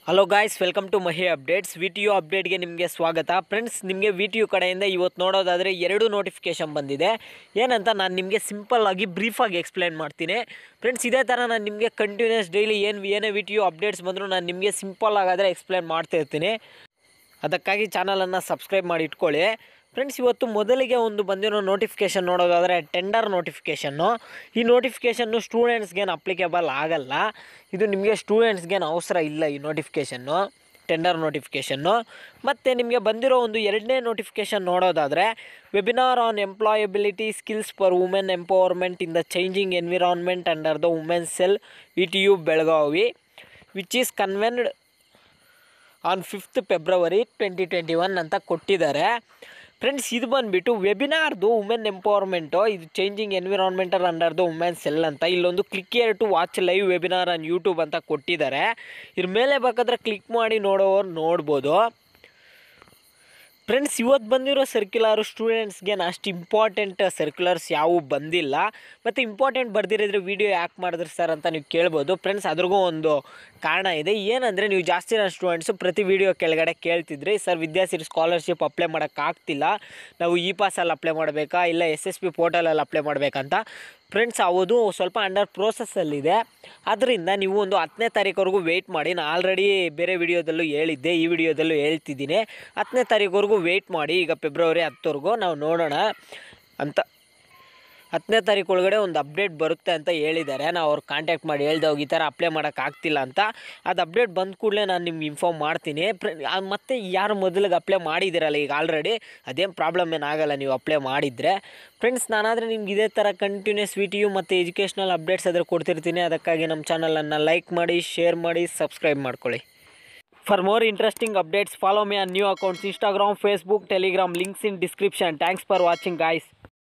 Hello guys welcome to Mahi updates V T U ಅಪ್ಡೇಟ್ಗೆ ನಿಮಗೆ ಸ್ವಾಗತ ಫ್ರೆಂಡ್ಸ್ ನಿಮಗೆ ವಿ ಟಿ ಯು ಕಡೆಯಿಂದ ಇವತ್ತು ನೋಡೋದಾದರೆ ಎರಡು ನೋಟಿಫಿಕೇಷನ್ ಬಂದಿದೆ ಏನಂತ ನಾನು ನಿಮಗೆ ಸಿಂಪಲ್ಲಾಗಿ ಬ್ರೀಫಾಗಿ ಎಕ್ಸ್ಪ್ಲೈನ್ ಮಾಡ್ತೀನಿ ಫ್ರೆಂಡ್ಸ್ ಇದೇ ಥರ ನಾನು ನಿಮಗೆ ಕಂಟಿನ್ಯೂಸ್ ಡೈಲಿ ಏನು ಏನೇ ವಿ ಟಿ ಯು ಅಪ್ಡೇಟ್ಸ್ ಬಂದರೂ ನಾನು ನಿಮಗೆ ಸಿಂಪಲ್ ಆಗಾದರೆ ಎಕ್ಸ್ಪ್ಲೈನ್ ಮಾಡ್ತಾ ಇರ್ತೀನಿ ಅದಕ್ಕಾಗಿ ಚಾನಲನ್ನು ಸಬ್ಸ್ಕ್ರೈಬ್ ಮಾಡಿ ಇಟ್ಕೊಳ್ಳಿ ಫ್ರೆಂಡ್ಸ್ ಇವತ್ತು ಮೊದಲಿಗೆ ಒಂದು ಬಂದಿರೋ ನೋಟಿಫಿಕೇಷನ್ ನೋಡೋದಾದರೆ ಟೆಂಡರ್ ನೋಟಿಫಿಕೇಷನ್ನು ಈ ನೋಟಿಫಿಕೇಷನ್ನು ಸ್ಟೂಡೆಂಟ್ಸ್ಗೇನು ಅಪ್ಲಿಕೇಬಲ್ ಆಗಲ್ಲ ಇದು ನಿಮಗೆ ಸ್ಟೂಡೆಂಟ್ಸ್ಗೇನು ಅವಸರ ಇಲ್ಲ ಈ ನೋಟಿಫಿಕೇಷನ್ನು ಟೆಂಡರ್ ನೋಟಿಫಿಕೇಷನ್ನು ಮತ್ತು ನಿಮಗೆ ಬಂದಿರೋ ಒಂದು ಎರಡನೇ ನೋಟಿಫಿಕೇಷನ್ ನೋಡೋದಾದರೆ webinar on employability skills for women empowerment in the changing environment under the women cell V T U Belagavi which is convened on fifth February twenty twenty one ಅಂತ ಕೊಟ್ಟಿದ್ದಾರೆ friends ಇದು ಬಂದುಬಿಟ್ಟು ವೆಬಿನಾರ್ದು ವುಮೆನ್ ಎಂಪವರ್ಮೆಂಟು ಇದು changing environmental under the women cell ಅಂತ ಇಲ್ಲೊಂದು click here to watch live webinar on YouTube ಅಂತ ಕೊಟ್ಟಿದ್ದಾರೆ ಇದ್ರ ಮೇಲೆ ಬೇಕಾದ್ರೆ ಕ್ಲಿಕ್ ಮಾಡಿ ನೋಡೋರು ನೋಡ್ಬೋದು ಫ್ರೆಂಡ್ಸ್ ಇವತ್ತು ಬಂದಿರೋ ಸರ್ಕ್ಯುಲರು ಸ್ಟೂಡೆಂಟ್ಸ್ಗೆ ಅಷ್ಟು ಇಂಪಾರ್ಟೆಂಟ್ ಸರ್ಕ್ಯುಲರ್ಸ್ ಯಾವುವು ಬಂದಿಲ್ಲ ಮತ್ತು ಇಂಪಾರ್ಟೆಂಟ್ ಬರ್ದಿರಿದ್ರೆ ವೀಡಿಯೋ ಯಾಕೆ ಮಾಡಿದ್ರಿ ಸರ್ ಅಂತ ನೀವು ಕೇಳ್ಬೋದು ಫ್ರೆಂಡ್ಸ್ ಅದ್ರಿಗೂ ಒಂದು ಕಾರಣ ಇದೆ ಏನಂದರೆ ನೀವು ಜಾಸ್ತಿ ಜನ ಸ್ಟೂಡೆಂಟ್ಸು ಪ್ರತಿ ವೀಡಿಯೋ ಕೆಳಗಡೆ ಕೇಳ್ತಿದ್ರಿ ಸರ್ ವಿದ್ಯಾಸಿರಿ ಸ್ಕಾಲರ್ಶಿಪ್ ಅಪ್ಲೈ ಮಾಡೋಕ್ಕಾಗ್ತಿಲ್ಲ ನಾವು ಇ ಪಾಸಲ್ಲಿ ಅಪ್ಲೈ ಮಾಡಬೇಕಾ ಇಲ್ಲ ಎಸ್ ಎಸ್ ಪಿ ಪೋರ್ಟಲಲ್ಲಿ ಅಪ್ಲೈ ಮಾಡಬೇಕಂತ ಫ್ರೆಂಡ್ಸ್ ಅದು ಸ್ವಲ್ಪ ಅಂಡರ್ ಪ್ರೋಸೆಸ್ಸಲ್ಲಿದೆ ಅದರಿಂದ ನೀವು ಒಂದು ಹತ್ತನೇ ತಾರೀಕುವರೆಗೂ ವೆಯ್ಟ್ ಮಾಡಿ ನಾನು ಆಲ್ರೆಡಿ ಬೇರೆ ವಿಡಿಯೋದಲ್ಲೂ ಹೇಳಿದ್ದೆ ಈ ವಿಡಿಯೋದಲ್ಲೂ ಹೇಳ್ತಿದ್ದೀನಿ ಹತ್ತನೇ ತಾರೀಕುವರೆಗೂ ವೆಯ್ಟ್ ಮಾಡಿ ಈಗ ಫೆಬ್ರವರಿ ಹತ್ತವರೆಗೂ ನಾವು ನೋಡೋಣ ಅಂತ ಹತ್ತನೇ ತಾರೀಕು ಒಳಗಡೆ ಒಂದು ಅಪ್ಡೇಟ್ ಬರುತ್ತೆ ಅಂತ ಹೇಳಿದ್ದಾರೆ ನಾವು ಅವ್ರು ಕಾಂಟ್ಯಾಕ್ಟ್ ಮಾಡಿ ಹೇಳ್ದೆ ಈ ಥರ ಅಪ್ಲೈ ಮಾಡೋಕ್ಕಾಗ್ತಿಲ್ಲ ಅಂತ ಅದು ಅಪ್ಡೇಟ್ ಬಂದ ಕೂಡಲೇ ನಾನು ನಿಮ್ಗೆ ಇನ್ಫಾರ್ಮ್ ಮಾಡ್ತೀನಿ ಪ್ರ ಆ, ಮತ್ತೆ ಯಾರು ಮೊದಲಿಗೆ ಅಪ್ಲೈ ಮಾಡಿದ್ದೀರಲ್ಲ ಈಗ ಆಲ್ರೆಡಿ ಅದೇನು ಪ್ರಾಬ್ಲಮ್ ಏನಾಗಲ್ಲ ನೀವು ಅಪ್ಲೈ ಮಾಡಿದರೆ ಫ್ರೆಂಡ್ಸ್ ನಾನಾದರೆ ನಿಮ್ಗೆ ಇದೇ ಥರ ಕಂಟಿನ್ಯೂಸ್ ವಿ ಟಿ ಯು ಮತ್ತು ಎಜುಕೇಷ್ನಲ್ ಅಪ್ಡೇಟ್ಸ್ ಅದ್ರ ಕೊಡ್ತಿರ್ತೀನಿ ಅದಕ್ಕಾಗಿ ನಮ್ಮ ಚಾನಲನ್ನು ಲೈಕ್ ಮಾಡಿ ಶೇರ್ ಮಾಡಿ ಸಬ್ಸ್ಕ್ರೈಬ್ ಮಾಡ್ಕೊಳ್ಳಿ For more interesting updates, follow me on new accounts Instagram, Facebook, Telegram, links in description. Thanks for watching, guys.